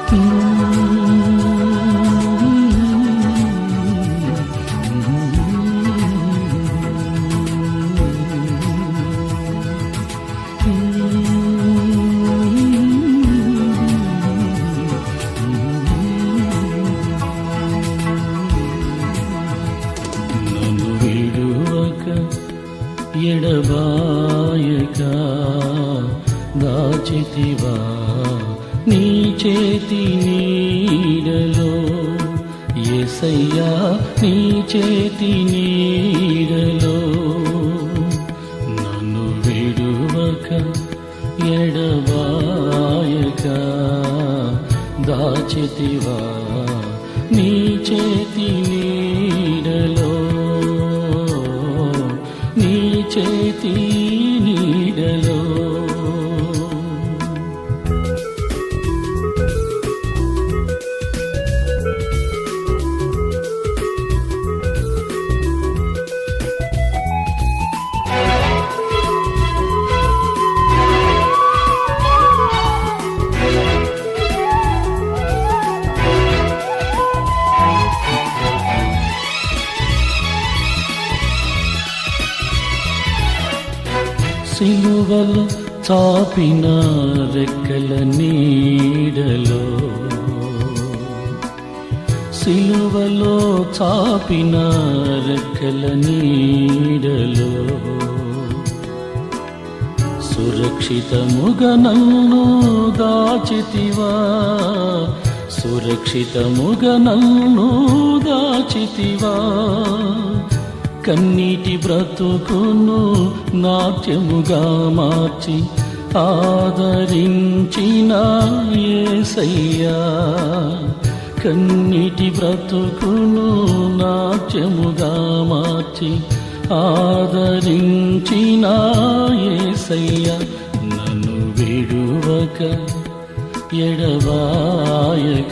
నన్ను విడువక ఎడబాయక దాచితివా నీ చేతి నీడలో ఎసయ్యా నీ చేతి నీడలో నన్ను విడువక ఎడబాయక దాచితివా నీ చేతి నీడలో నీ చేతి నీడలో సిలువలు చాపిన రెక్కల నీడలో సిలువలో చాపిన రెక్కల నీడలో సురక్షితముగా నన్ను దాచితివా సురక్షితముగా నన్ను దాచితివా కన్నీటి బ్రతుకును నాట్యముగా మార్చి ఆదరించిన ఏసయ్యా కన్నీటి బ్రతుకును నాట్యముగా మార్చి ఆదరించిన ఏసయ్యా నన్ను విడువక ఎడబాయక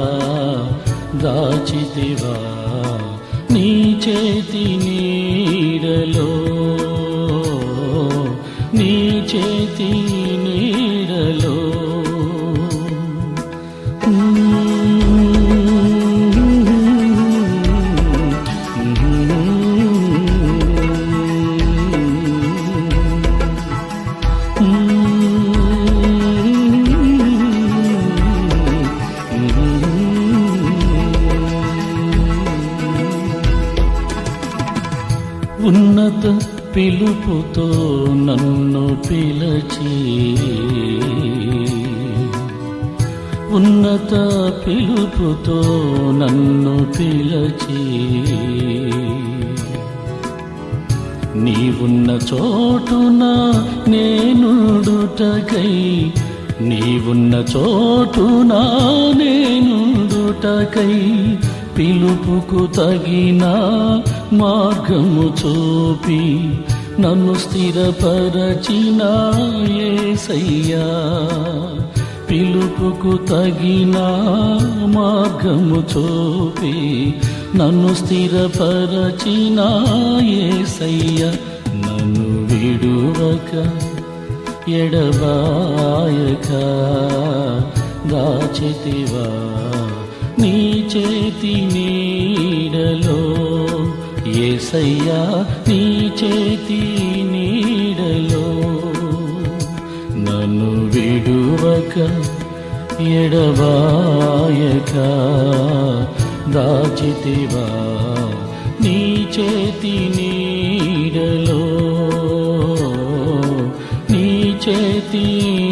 దాచితివా నీ చేతి నీడలో నీ చేతి నీడలో ఉన్నత పిలుపుతో నన్ను పిలచి ఉన్నత పిలుపుతో నన్ను పిలచి నీవున్న చోటున నేనుడుటకై నీవున్న చోటున నేనుడుటకై పిలుపుకు తగిన మార్గము చూపి నన్ను స్థిరపరచిన ఏసయ్యా పిలుపుకు తగిన మార్గము చూపి నన్ను స్థిరపరచిన ఏసయ్య నన్ను విడువక ఎడబాయక దాచితివా నీ చేతి నీడలో ఏసయ్యా నీ చేతి నీడలో నన్ను విడువక ఎడబాయక దాచితివా నీ చేతి నీడలో నీ చేతి